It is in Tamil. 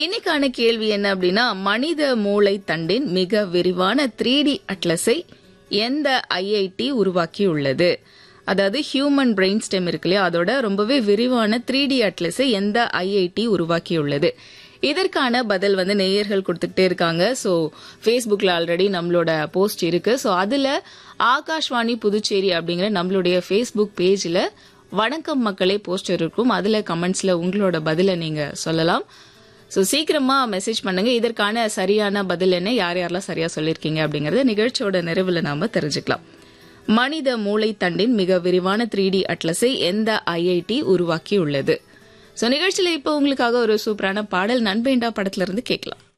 இன்னைக்கான கேள்வி என்ன அப்படின்னா மனித மூளை தண்டின் மிக விரிவான த்ரீ டி அட்லஸை எந்த ஐஐடி உருவாக்கியுள்ளது அதாவது ஹியூமன் பிரெயின் ஸ்டெம் இருக்கு இல்லையா அதோட ரொம்பவே விரிவான த்ரீ டி அட்லஸை எந்த ஐஐடி உருவாக்கியுள்ளது இதற்கான பதில் வந்து நேயர்கள் கொடுத்துக்கிட்டே இருக்காங்க ஸோ ஃபேஸ்புக்கில் ஆல்ரெடி நம்மளோட போஸ்ட் இருக்கு ஸோ அதில் ஆகாஷ்வாணி புதுச்சேரி அப்படிங்கிற நம்மளுடைய ஃபேஸ்புக் பேஜில் வணக்கம் மக்களே போஸ்டர் இருக்கும் அதில் கமெண்ட்ஸில் உங்களோட பதிலை நீங்கள் சொல்லலாம் ஸோ சீக்கிரமா மெசேஜ் பண்ணுங்க இதற்கான சரியான பதில் என்ன யார் யாரெல்லாம் சரியா சொல்லியிருக்கீங்க அப்படிங்கறத நிகழ்ச்சியோட நிறைவுல நாம தெரிஞ்சுக்கலாம் மனித மூளை தண்டின் மிக விரிவான த்ரீ டி அட்லஸை எந்த ஐஐடி உருவாக்கி உள்ளது ஸோ நிகழ்ச்சியில இப்போ உங்களுக்காக ஒரு சூப்பரான பாடல் நண்பேண்டா படத்துல இருந்து கேட்கலாம்